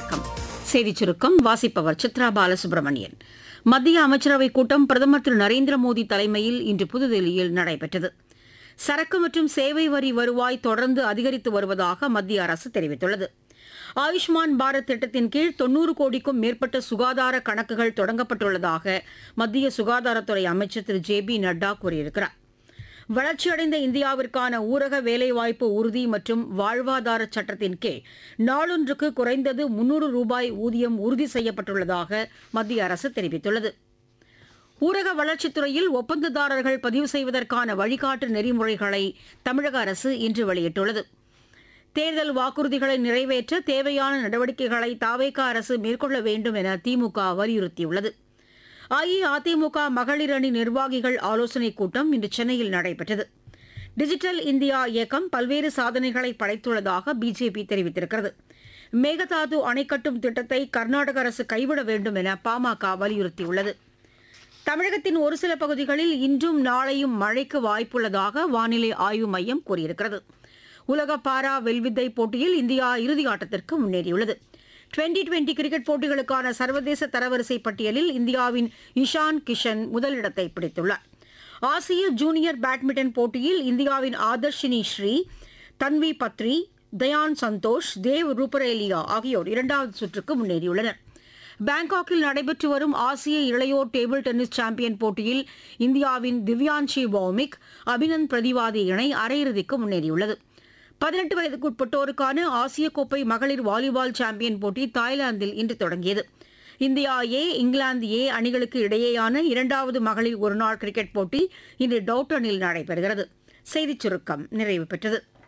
வணக்கம் செய்திச் சுருக்கம் வாசிப்பவர் சித்ரா பாலசுப்ரமணியன் மத்திய அமைச்சரவைக் கூட்டம் பிரதமர் திரு நரேந்திர மோடி தலைமையில் இன்று புதுதில்லியில் நடைபெற்றது சரக்கு மற்றும் சேவை வரி வருவாய் தொடர்ந்து அதிகரித்து வருவதாக மத்திய அரசு தெரிவித்துள்ளது ஆயுஷ்மான் பாரத் திட்டத்தின் கீழ் தொன்னூறு கோடிக்கும் மேற்பட்ட சுகாதார கணக்குகள் தொடங்கப்பட்டுள்ளதாக மத்திய சுகாதாரத்துறை அமைச்சர் திரு ஜே பி நட்டா கூறியிருக்கிறார் வளர்ச்சியடைந்த இந்தியாவிற்கான ஊரக வேலைவாய்ப்பு உறுதி மற்றும் வாழ்வாதார சட்டத்தின் கீழ் நாளொன்றுக்கு குறைந்தது முன்னூறு ரூபாய் ஊதியம் உறுதி செய்யப்பட்டுள்ளதாக மத்திய அரசு தெரிவித்துள்ளது ஊரக வளர்ச்சித்துறையில் ஒப்பந்ததாரர்கள் பதிவு செய்வதற்கான வழிகாட்டு நெறிமுறைகளை தமிழக அரசு இன்று வெளியிட்டுள்ளது தேர்தல் வாக்குறுதிகளை நிறைவேற்ற தேவையான நடவடிக்கைகளை தாவேகா அரசு மேற்கொள்ள வேண்டும் என திமுக வலியுறுத்தியுள்ளது அஇஅதிமுக மகளிர் அணி நிர்வாகிகள் ஆலோசனைக் கூட்டம் இன்று சென்னையில் நடைபெற்றது டிஜிட்டல் இந்தியா இயக்கம் பல்வேறு சாதனைகளை படைத்துள்ளதாக பிஜேபி தெரிவித்திருக்கிறது மேகதாது அணை கட்டும் திட்டத்தை கர்நாடக அரசு கைவிட வேண்டும் என பாமக வலியுறுத்தியுள்ளது தமிழகத்தின் ஒரு சில பகுதிகளில் இன்றும் நாளையும் மழைக்கு வாய்ப்புள்ளதாக வானிலை ஆய்வு மையம் கூறியிருக்கிறது உலக பாரா வெல்வித்தை போட்டியில் இந்தியா இறுதி ஆட்டத்திற்கு முன்னேறியுள்ளது டுவெண்டி டுவெண்டி கிரிக்கெட் போட்டிகளுக்கான சர்வதேச தரவரிசை பட்டியலில் இந்தியாவின் இஷான் கிஷன் முதலிடத்தை பிடித்துள்ளார் ஆசிய ஜூனியர் பேட்மிண்டன் போட்டியில் இந்தியாவின் ஆதர்ஷினி ஸ்ரீ தன்வி பத்ரி தயான் சந்தோஷ் தேவ் ரூபரேலியா ஆகியோர் இரண்டாவது சுற்றுக்கு முன்னேறியுள்ளனர் பாங்காக்கில் நடைபெற்று வரும் ஆசிய இளையோர் டேபிள் டென்னிஸ் சாம்பியன் போட்டியில் இந்தியாவின் திவ்யான்ஷி பௌமிக் அபினந்த் பிரதிவாதி இணை அரையிறுதிக்கு முன்னேறியுள்ளது பதினெட்டு வயதுக்குட்பட்டோருக்கான ஆசிய கோப்பை மகளிர் வாலிபால் சாம்பியன் போட்டி தாய்லாந்தில் இன்று தொடங்கியது இந்தியா ஏ இங்கிலாந்து ஏ அணிகளுக்கு இடையேயான இரண்டாவது மகளிர் ஒருநாள் கிரிக்கெட் போட்டி இன்று டவுட்டனில் நடைபெறுகிறது செய்திச் சுருக்கம் நிறைவு பெற்றது